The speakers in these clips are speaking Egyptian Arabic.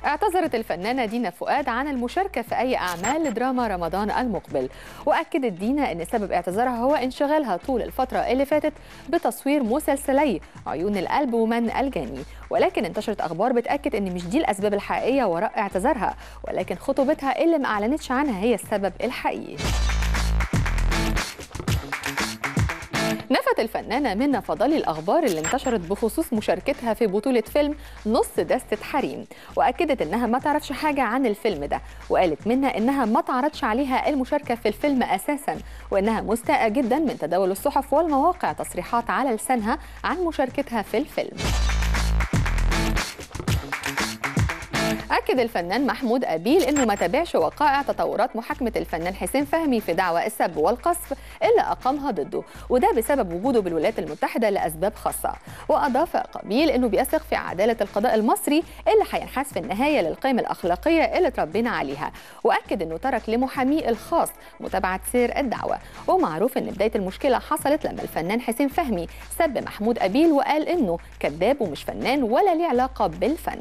اعتذرت الفنانة دينا فؤاد عن المشاركة في أي أعمال دراما رمضان المقبل وأكدت دينا أن سبب اعتذارها هو انشغالها طول الفترة اللي فاتت بتصوير مسلسلي عيون القلب ومن الجاني ولكن انتشرت أخبار بتأكد أن مش دي الأسباب الحقيقية وراء اعتذارها ولكن خطوبتها اللي ما أعلنتش عنها هي السبب الحقيقي نفت الفنانة منى فضالي الأخبار اللي انتشرت بخصوص مشاركتها في بطولة فيلم نص دستة حريم وأكدت إنها ما تعرفش حاجة عن الفيلم ده وقالت منى إنها ما تعرضش عليها المشاركة في الفيلم أساسا وإنها مستاءة جدا من تداول الصحف والمواقع تصريحات على لسانها عن مشاركتها في الفيلم أكد الفنان محمود أبيل إنه ما تابعش وقائع تطورات محاكمة الفنان حسين فهمي في دعوى السب والقذف اللي أقامها ضده وده بسبب وجوده بالولايات المتحدة لأسباب خاصة وأضاف قبيل إنه بيثق في عدالة القضاء المصري اللي هينحاز في النهاية للقيم الأخلاقية اللي تربينا عليها وأكد إنه ترك لمحاميه الخاص متابعة سير الدعوة ومعروف إن بداية المشكلة حصلت لما الفنان حسين فهمي سب محمود أبيل وقال إنه كذاب ومش فنان ولا ليه علاقة بالفن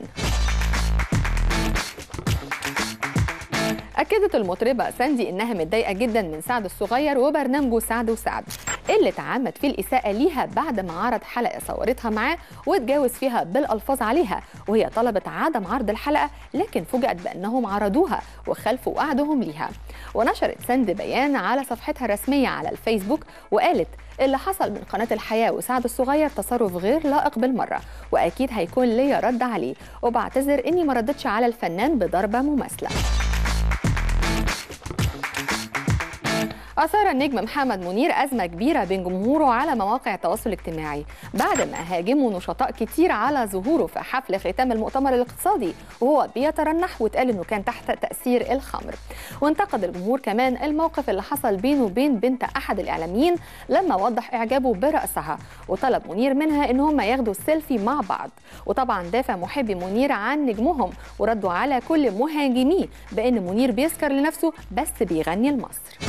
أكدت المطربة ساندي إنها متضايقة جدا من سعد الصغير وبرنامجه سعد وسعد اللي اتعمد فيه الإساءة ليها بعد ما عرض حلقة صورتها معاه واتجاوز فيها بالألفاظ عليها وهي طلبت عدم عرض الحلقة لكن فوجئت بأنهم عرضوها وخلفوا وعدهم ليها ونشرت ساند بيان على صفحتها الرسمية على الفيسبوك وقالت اللي حصل من قناة الحياة وسعد الصغير تصرف غير لائق بالمرة وأكيد هيكون ليا رد عليه وبعتذر إني ما ردتش على الفنان بضربة مماثلة أثار النجم محمد منير أزمة كبيرة بين جمهوره على مواقع التواصل الاجتماعي بعد ما هاجموا نشطاء كتير على ظهوره في حفل ختام المؤتمر الاقتصادي وهو بيترنح واتقال إنه كان تحت تأثير الخمر وانتقد الجمهور كمان الموقف اللي حصل بينه وبين بنت أحد الإعلاميين لما وضح إعجابه برأسها وطلب منير منها إن هم ياخدوا السيلفي مع بعض وطبعا دافع محبي منير عن نجمهم وردوا على كل مهاجميه بأن منير بيسكر لنفسه بس بيغني لمصر